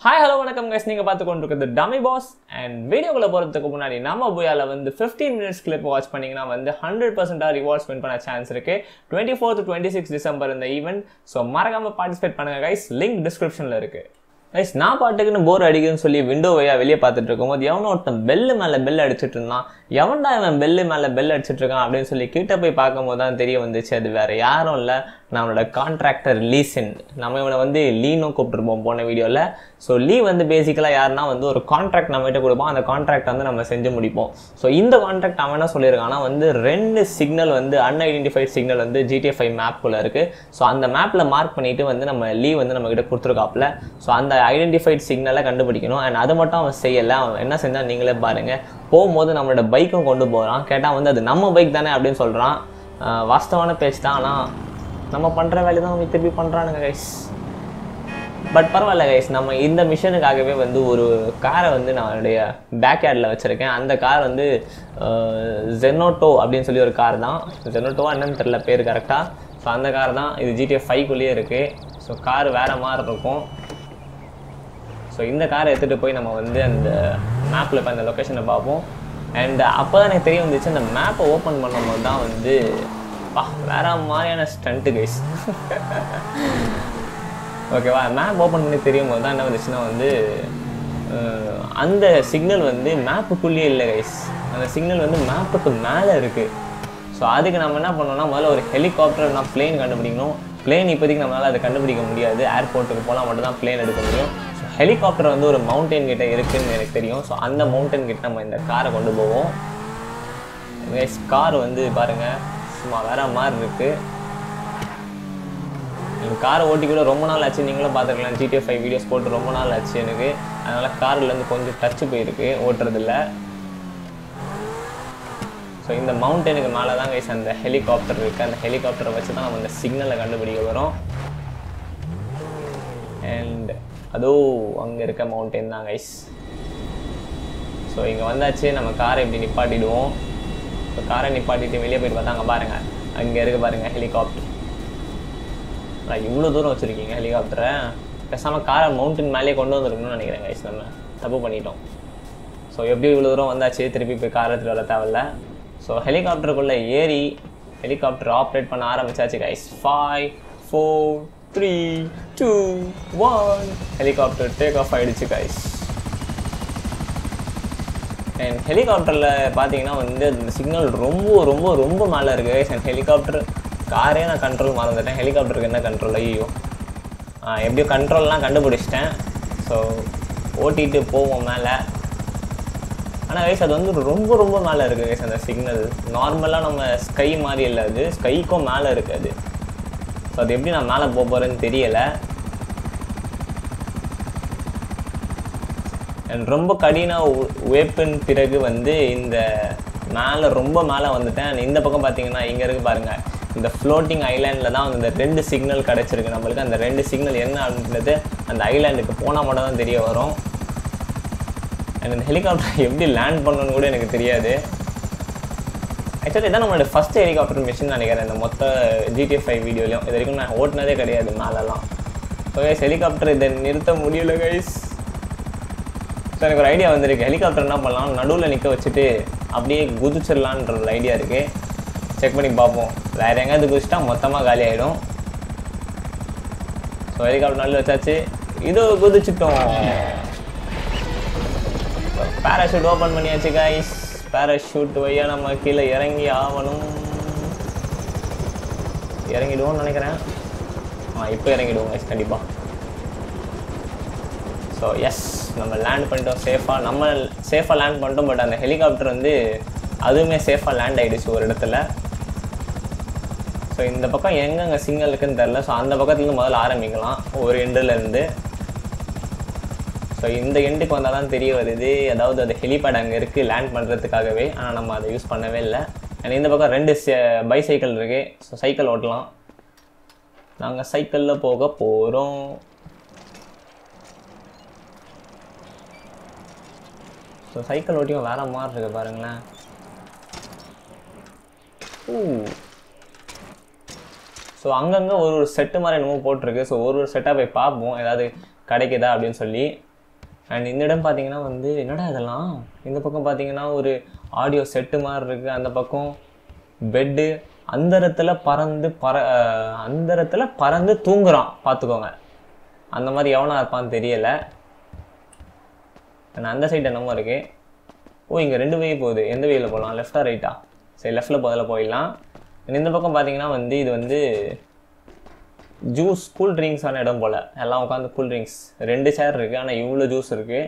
hi hello வணக்கம் guys நீங்கள் பார்த்து கொண்டிருக்கிறது டமி பாஸ் அண்ட் வீடியோக்குள்ள போகிறதுக்கு முன்னாடி நம்ம புயால வந்து 15 மினிட்ஸ் கிளிப் வாட்ச் பண்ணீங்கன்னா வந்து ஹண்ட்ரட் பர்சன்டாக ரிவார்ட்ஸ் வின் பண்ண சான்ஸ் இருக்கு twenty fourth twenty six December இந்த ஈவெண்ட் ஸோ மறக்காம பார்ட்டிசிபேட் பண்ணுங்க கைஸ் லிங்க் டிஸ்கிரிப்ஷனில் இருக்கு கைஸ் நான் பாட்டுக்குன்னு போர் அடிக்குதுன்னு சொல்லி விண்டோ வழியா வெளியே பார்த்துட்டு இருக்கும்போது எவனோ ஒருத்தன் பெல்லு மேலே பெல் அடிச்சிட்டு இருந்தான் எவன்டா இவன் பெல்லு மேலே பெல் அடிச்சிட்டு இருக்கான் அப்படின்னு சொல்லி கிட்ட போய் பார்க்கும்போது தான் தெரிய வந்துச்சு அது வேற யாரும் இல்லை நம்மளோட கான்ட்ராக்டர் லீசன் நம்ம இவனை வந்து லீனும் கூப்பிட்டுருப்போம் போன வீடியோவில் ஸோ லீ வந்து பேசிக்கலாக யாருன்னா வந்து ஒரு கான்ட்ராக்ட் நம்மகிட்ட கொடுப்போம் அந்த கான்ட்ராக்ட் வந்து நம்ம செஞ்சு முடிப்போம் ஸோ இந்த கான்ட்ராக்ட் அவன் என்ன சொல்லியிருக்கான்னா வந்து ரெண்டு சிக்னல் வந்து அன்ஐடென்டிஃபைட் சிக்னல் வந்து ஜிடிஏ ஃபைவ் மேப்குள்ளே இருக்குது ஸோ அந்த மேப்பில் மார்க் பண்ணிட்டு வந்து நம்ம லீ வந்து நம்ம கிட்ட கொடுத்துருக்காப்புல ஸோ அந்த ஐடென்டிஃபைட் சிக்னலை கண்டுபிடிக்கணும் அண்ட் அதை மட்டும் அவன் செய்யலை அவன் என்ன செஞ்சான் நீங்களே பாருங்கள் போகும்போது நம்மளோட பைக்கும் கொண்டு போகிறான் கேட்டால் வந்து அது நம்ம பைக் தானே அப்படின்னு சொல்கிறான் வாஸ்தவான பேச்சு தான் ஆனால் நம்ம பண்ணுற வேலையை தான் அவங்க திருப்பி பண்ணுறானுங்க கைஸ் பட் பரவாயில்ல கைஸ் நம்ம இந்த மிஷனுக்காகவே வந்து ஒரு காரை வந்து நான் என்னுடைய பேக் யார்டில் வச்சுருக்கேன் அந்த கார் வந்து ஜெனோட்டோ அப்படின்னு சொல்லி ஒரு கார் தான் ஜெனோட்டோவா என்னன்னு தெரில பேர் கரெக்டாக ஸோ அந்த கார் தான் இது ஜிடிஏ ஃபைவ்க்குள்ளேயே இருக்குது ஸோ கார் வேறு மாதிரி இருக்கும் ஸோ இந்த காரை எடுத்துகிட்டு போய் நம்ம வந்து அந்த மேப்பில் இப்போ அந்த லொக்கேஷனை பார்ப்போம் அண்ட் அப்போ தான் எனக்கு தெரிய வந்துச்சு அந்த மேப்பை ஓப்பன் பண்ணும்போது தான் வந்து பா வேற மாதிரியான ஸ்டண்ட்டு கைஸ் ஓகேவா மேப் ஓப்பன் பண்ணி தெரியும் போது தான் என்ன வந்துச்சுன்னா வந்து அஹ், அந்த சிக்னல் வந்து மேப்புக்குள்ளேயே இல்லை கைஸ் அந்த சிக்னல் வந்து மேப்புக்கு மேலே இருக்குது ஸோ அதுக்கு நம்ம என்ன பண்ணோம்னா முதல்ல ஒரு ஹெலிகாப்டர் நான் பிளேன் கண்டுபிடிக்கணும் பிளேன் இப்போதைக்கு நம்மளால் அதை கண்டுபிடிக்க முடியாது ஏர்போர்ட்டுக்கு போனால் மட்டும் தான் பிளேன் எடுக்க முடியும் ஸோ ஹெலிகாப்டர் வந்து ஒரு மவுண்டன் கிட்ட இருக்குன்னு எனக்கு தெரியும் ஸோ அந்த மவுண்டன் கிட்ட நம்ம இந்த காரை கொண்டு போவோம் கார் வந்து பாருங்கள் சும்மா வேற மாதிரி இருக்குது எனக்கு காரை ஓட்டி கூட ரொம்ப நாள் ஆச்சு நீங்களும் பார்த்துருக்கலாம் ஜிடிஎஃப் ஃபைவ் வீடியோஸ் போட்டு ரொம்ப நாள் ஆச்சு எனக்கு அதனால் கார்லேருந்து கொஞ்சம் டச்சு போயிருக்கு ஓட்டுறதில்ல ஸோ இந்த மவுண்டனுக்கு மேலே தான் கைஸ் அந்த ஹெலிகாப்டர் இருக்குது அந்த ஹெலிகாப்டரை வச்சு தான் நம்ம இந்த சிக்னலை கண்டுபிடிக்க வரோம் அண்ட் அதோ அங்கே இருக்க மவுண்டன் தான் கைஸ் ஸோ இங்கே வந்தாச்சு நம்ம காரை இப்படி நிப்பாட்டிடுவோம் ஸோ காரை நிப்பாட்டிட்டு வெளியே போயிட்டு பார்த்தா அங்கே பாருங்கள் அங்கே இருக்க பாருங்கள் ஹெலிகாப்டர் நான் இவ்வளோ தூரம் வச்சுருக்கீங்க ஹெலிகாப்டரை பேசாமல் காரை மவுண்டன் மேலேயே கொண்டு வந்துருக்கணும்னு நினைக்கிறேன் கைஸ் நம்ம தப்பு பண்ணிட்டோம் ஸோ எப்படியும் இவ்வளோ தூரம் வந்தாச்சு திருப்பி போய் கார் எடுத்துகிட்டு வர தேவையில்ல ஸோ ஹெலிகாப்டருக்குள்ளே ஏறி ஹெலிகாப்டர் ஆப்ரேட் பண்ண ஆரம்பிச்சாச்சு guys five four three two one helicopter take off ஆயிடுச்சு கைஸ் அண்ட் ஹெலிகாப்டரில் பார்த்தீங்கன்னா வந்து அந்த சிக்னல் ரொம்ப ரொம்ப ரொம்ப மேலே இருக்குது கைஸ் அண்ட் ஹெலிகாப்டர் காரே நான் கண்ட்ரோல் மறந்துட்டேன் ஹெலிகாப்டருக்கு என்ன கண்ட்ரோல் ஐயோ ஆ, எப்படியோ கண்ட்ரோல்லாம் கண்டுபிடிச்சிட்டேன் ஸோ ஓட்டிட்டு போவோம் மேலே ஆனால் கைஸ் அது வந்து ரொம்ப ரொம்ப மேலே இருக்குது கைஸ் அந்த சிக்னல் நார்மலாக நம்ம ஸ்கை மாதிரி இல்லை அது ஸ்கைக்கும் மேலே இருக்குது அது ஸோ அது எப்படி நான் மேலே போக போகிறேன்னு தெரியலை And ரொம்ப கடின உ- உழைப்பின் பிறகு வந்து இந்த மேலே ரொம்ப மேலே வந்துட்டேன் And இந்த பக்கம் பார்த்தீங்கன்னா இங்கே இருக்கு பாருங்க இந்த ஃப்ளோட்டிங் ஐலாண்டில் தான் வந்து இந்த ரெண்டு சிக்னல் கிடச்சிருக்கு நம்மளுக்கு அந்த ரெண்டு சிக்னல் என்ன அப்படின்றது அந்த ஐலாண்டுக்கு போனால் மட்டும் தான் தெரிய வரும் அண்ட் இந்த ஹெலிகாப்டர் எப்படி லேண்ட் பண்ணணும்னு கூட எனக்கு தெரியாது ஆக்சுவலி இதான் நம்மளோட ஃபஸ்ட் ஹெலிகாப்டர் மிஷின் நினைக்கிறேன் இந்த மொத்த ஜிடிஎஃப் ஃபைவ் வீடியோலையும் இது வரைக்கும் நான் ஓட்டினதே கிடையாது மேலெல்லாம் ஸோ கைஸ் ஹெலிகாப்டர் இதை நிறுத்த முடியல கைஸ் ஸோ எனக்கு ஒரு ஐடியா வந்திருக்கு ஹெலிகாப்டர் என்ன பண்ணலாம் நடுவில் நிற்க வச்சுட்டு அப்படியே குதிச்சிடலான்ற ஒரு ஐடியா இருக்குது செக் பண்ணி பார்ப்போம் வேறு எங்கேயாவது குதிச்சிட்டா மொத்தமாக காலி ஆகிடும் ஸோ ஹெலிகாப்டர் நடுவில் வச்சாச்சு இதோ குதிச்சிட்டோம் பேராஷூட் ஓப்பன் பண்ணியாச்சு கைஸ் பேராஷூட் வழியா நம்ம கீழே இறங்கி ஆகணும் இறங்கிடுவோம்னு நினைக்கிறேன் ஆ இப்போ இறங்கிடுவோம் கைஸ் கண்டிப்பாக ஸோ எஸ் நம்ம லேண்ட் பண்ணிட்டோம் சேஃபாக நம்ம சேஃபாக லேண்ட் பண்ணிட்டோம் பட் அந்த ஹெலிகாப்டர் வந்து அதுவுமே சேஃபாக லேண்ட் ஆகிடுச்சு ஒரு இடத்துல ஸோ இந்த பக்கம் எங்கெங்கே சிக்னல் இருக்குன்னு தெரில ஸோ அந்த பக்கத்துலேருந்து முதல்ல ஆரம்பிக்கலாம் ஒரு எண்டுலேருந்து ஸோ இந்த எண்டுக்கு வந்தால் தான் தெரிய வருது அதாவது அது ஹெலிபேட் அங்கே இருக்குது லேண்ட் பண்ணுறதுக்காகவே ஆனால் நம்ம அதை யூஸ் பண்ணவே இல்லை அண்ட் இந்த பக்கம் ரெண்டு பைசைக்கிள் இருக்குது ஸோ சைக்கிள் ஓட்டலாம் நாங்கள் சைக்கிளில் போக போகிறோம் ஸோ சைக்கிள் ஓட்டியும் வேற மாதிரி இருக்கு பாருங்களேன் ஊ ஸோ அங்கங்கே ஒரு ஒரு செட்டு மாதிரி என்னமோ போட்டிருக்கு ஸோ ஒரு ஒரு செட்டாக போய் பார்ப்போம் ஏதாவது கிடைக்குதா அப்படின்னு சொல்லி அண்ட் இந்த இடம் பார்த்தீங்கன்னா வந்து என்னடா இதெல்லாம் இந்த பக்கம் பார்த்தீங்கன்னா ஒரு ஆடியோ செட்டு மாதிரி இருக்குது அந்த பக்கம் பெட்டு அந்தரத்தில் பறந்து பற அஹ், அந்தரத்தில் பறந்து தூங்குறான் பார்த்துக்கோங்க அந்த மாதிரி எவனா இருப்பான்னு தெரியலை நான் அந்த சைடு என்னமோ இருக்கு ஓ இங்கே ரெண்டு வே போகுது எந்த வேயில் போகலாம் லெஃப்டா ரைட்டா சரி லெஃப்டில் போதில் போயிடலாம் And இந்த பக்கம் பார்த்தீங்கன்னா வந்து இது வந்து ஜூஸ் கூல் ட்ரிங்க்ஸான இடம் போல் எல்லாம் உட்காந்து கூல் ட்ரிங்க்ஸ் ரெண்டு சேர் இருக்குது ஆனால் இவ்வளோ ஜூஸ் இருக்குது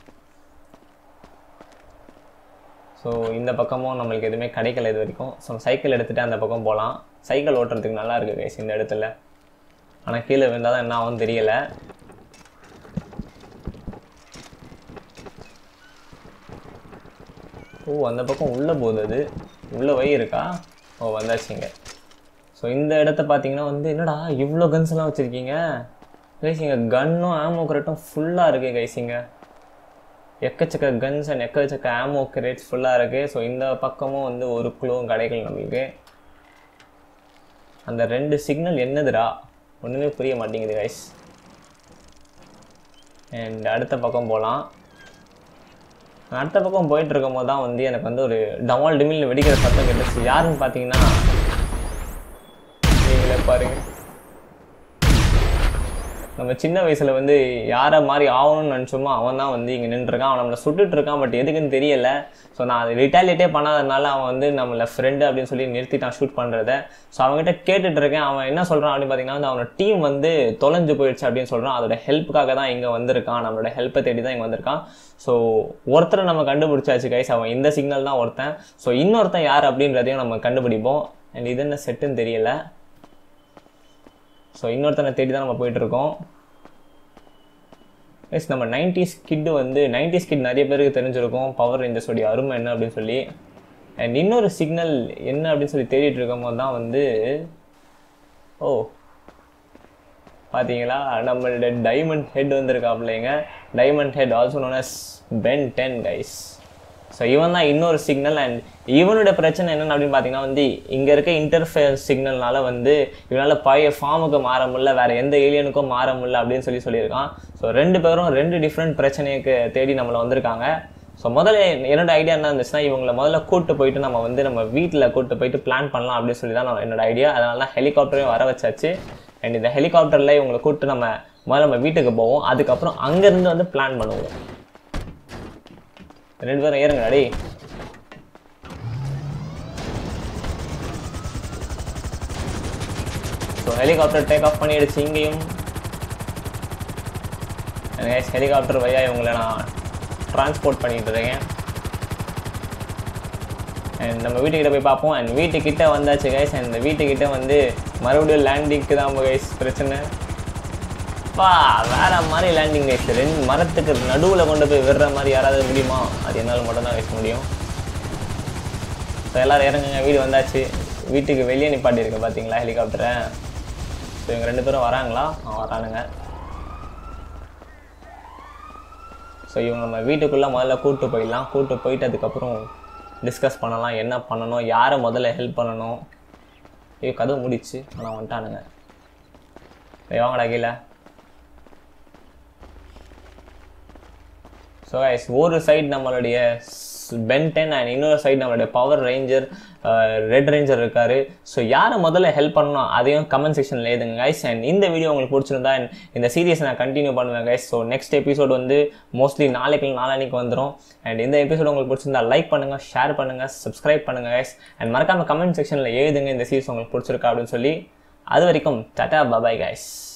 ஸோ இந்த பக்கமும் நம்மளுக்கு எதுவுமே கிடைக்கல இது வரைக்கும் ஸோ சைக்கிள் எடுத்துகிட்டு அந்த பக்கம் போகலாம் சைக்கிள் ஓட்டுறதுக்கு நல்லா இருக்குது கைஸ் இந்த இடத்துல ஆனால் கீழே விழுந்தால் தான் என்ன ஆகும் தெரியல ஓ அந்த பக்கம் உள்ளே போகுது அது உள்ளே வை இருக்கா ஓ வந்தாச்சுங்க ஸோ இந்த இடத்த பார்த்தீங்கன்னா வந்து என்னடா இவ்வளோ கன்ஸ் எல்லாம் வச்சுருக்கீங்க கைசிங்க கன்னும் ஆமோ கரெக்டும் ஃபுல்லாக இருக்கு கைசிங்க எக்கச்சக்க கன்ஸ் அண்ட் எக்கச்சக்க ஆமோ கிரேட்ஸ் ஃபுல்லாக இருக்குது ஸோ இந்த பக்கமும் வந்து ஒரு குழுவும் கிடைக்கல நம்மளுக்கு அந்த ரெண்டு சிக்னல் என்னதுடா ஒன்றுமே புரிய மாட்டேங்குது கைஸ் அண்ட் அடுத்த பக்கம் போகலாம் அடுத்த பக்கம் போயிட்டு இருக்கும் போது தான் வந்து எனக்கு வந்து ஒரு டமால் டிமில் வெடிக்கிற சத்தம் கேட்டுச்சு யாருன்னு பார்த்தீங்கன்னா நீங்களே பாருங்க நம்ம சின்ன வயசுல வந்து யாரை மாதிரி ஆகணும்னு நினச்சோமோ அவன் தான் வந்து இங்கே நின்றுருக்கான் அவன் நம்மளை சுட்டுட்டு இருக்கான் பட் எதுக்குன்னு தெரியல ஸோ நான் அதை ரிட்டாலியேட்டே பண்ணாதனால அவன் வந்து நம்மளை ஃப்ரெண்டு அப்படின்னு சொல்லி நிறுத்திட்டான் ஷூட் பண்ணுறத ஸோ அவன்கிட்ட கேட்டுட்டு இருக்கேன் அவன் என்ன சொல்கிறான் அப்படின்னு பார்த்தீங்கன்னா வந்து அவனோட டீம் வந்து தொலைஞ்சு போயிடுச்சு அப்படின்னு சொல்கிறான் அதோட ஹெல்ப்புக்காக தான் இங்கே வந்திருக்கான் நம்மளோட ஹெல்ப்பை தேடி தான் இங்கே வந்திருக்கான் ஸோ ஒருத்தரை நம்ம கண்டுபிடிச்சாச்சு கைஸ் அவன் இந்த சிக்னல் தான் ஒருத்தன் ஸோ இன்னொருத்தன் யார் அப்படின்றதையும் நம்ம கண்டுபிடிப்போம் அண்ட் இது என்ன செட்டுன்னு தெரியல ஸோ இன்னொருத்தனை தேடி தான் நம்ம போயிட்டு இருக்கோம் எஸ் நம்ம நைன்டிஸ் கிட்டு வந்து நைன்டிஸ் கிட் நிறைய பேருக்கு தெரிஞ்சிருக்கும் பவர் ரேஞ்சர்ஸோடைய அருமை என்ன அப்படின்னு சொல்லி அண்ட் இன்னொரு சிக்னல் என்ன அப்படின்னு சொல்லி தேடிட்டு இருக்கும் போது தான் வந்து ஓ பார்த்தீங்களா நம்மளோட டைமண்ட் ஹெட் வந்திருக்காப்லைங்க Diamond Head also known as Ben Ten guys so இவன் தான் இன்னொரு சிக்னல் அண்ட் இவனோட பிரச்சனை என்னென்னு அப்படின்னு பார்த்தீங்கன்னா வந்து இங்கே இருக்க இன்டர்ஃபேர் சிக்னல்னால வந்து இவனால் பழைய ஃபார்முக்கு மாற முடியல வேறு எந்த ஏலியனுக்கும் மாற முடியல அப்படின்னு சொல்லி சொல்லியிருக்கான் ஸோ ரெண்டு பேரும் ரெண்டு டிஃப்ரெண்ட் பிரச்சனைக்கு தேடி நம்மளை வந்திருக்காங்க ஸோ முதல்ல என்னோட ஐடியா என்ன இருந்துச்சுன்னா இவங்களை முதல்ல கூட்டு போயிட்டு நம்ம வந்து நம்ம வீட்டில் கூட்டு போயிட்டு பிளான் பண்ணலாம் அப்படின்னு சொல்லி தான் நான் என்னோட ஐடியா அதனால தான் ஹெலிகாப்டரையும் வர வச்சாச்சு அண்ட் இந்த ஹெலிகாப்டரில் இவங்களை கூப்பிட்டு நம்ம முதல்ல நம்ம வீட்டுக்கு போவோம் அதுக்கப்புறம் அங்கேருந்து வந்து பிளான் பண்ணுவோம் ரெண்டு பேரும் ஏறுங்க டேய் ஸோ ஹெலிகாப்டர் டேக் ஆஃப் பண்ணிடுச்சு இங்கேயும் ஹெலிகாப்டர் வழியா இவங்களை நான் ட்ரான்ஸ்போர்ட் பண்ணிட்டு இருக்கேன் அண்ட் நம்ம வீட்டுக்கிட்ட போய் பார்ப்போம் அண்ட் வீட்டுக்கிட்ட வந்தாச்சு கைஸ் அண்ட் இந்த வீட்டுக்கிட்ட வந்து மறுபடியும் லேண்டிங்க்கு தான் கைஸ் பிரச்சனை பா வேற மாதிரி லேண்டிங் கைஸ் ரெண்டு மரத்துக்கு நடுவில் கொண்டு போய் விடுற மாதிரி யாராவது முடியுமா அது என்னால் மட்டும் தான் வைக்க முடியும் ஸோ எல்லாரும் இறங்குங்க வீடு வந்தாச்சு வீட்டுக்கு வெளியே நிப்பாட்டி இருக்கு பார்த்தீங்களா ஹெலிகாப்டரை ஸோ இவங்க ரெண்டு பேரும் வராங்களா ஆ வரானுங்க ஸோ இவங்க நம்ம வீட்டுக்குள்ளே முதல்ல கூப்பிட்டு போயிடலாம் கூப்பிட்டு போயிட்டு அதுக்கப்புறம் டிஸ்கஸ் பண்ணலாம் என்ன பண்ணணும் யாரை முதல்ல ஹெல்ப் பண்ணணும் ஐயோ கதவு முடிச்சு ஆனால் வந்துட்டானுங்க ஏய், வாங்கடா கீழே ஸோ கைஸ் ஒரு சைடு நம்மளுடைய பென்டென் அண்ட் இன்னொரு சைடு நம்மளுடைய பவர் ரேஞ்சர் ரெட் ரேஞ்சர் இருக்காரு ஸோ யாரை முதல்ல ஹெல்ப் பண்ணணும் அதையும் கமெண்ட் செக்ஷனில் எழுதுங்க கைஸ் அண்ட் இந்த வீடியோ உங்களுக்கு பிடிச்சிருந்தா and இந்த சீரியஸ் நான் கண்டினியூ பண்ணுவேன் கைஸ் ஸோ நெக்ஸ்ட் எபிசோட் வந்து மோஸ்ட்லி நாளைக்கு நாளானிக்கு வந்துடும் அண்ட் இந்த எபிசோட் உங்களுக்கு பிடிச்சிருந்தா லைக் பண்ணுங்கள் ஷேர் பண்ணுங்கள் சப்ஸ்கிரைப் பண்ணுங்கள் கைஸ் அண்ட் மறக்காம கமெண்ட் செக்ஷனில் எழுதுங்க இந்த சீரிஸ் உங்களுக்கு பிடிச்சிருக்கா அப்படின்னு சொல்லி அது வரைக்கும் டாடா பபாய் கைஸ்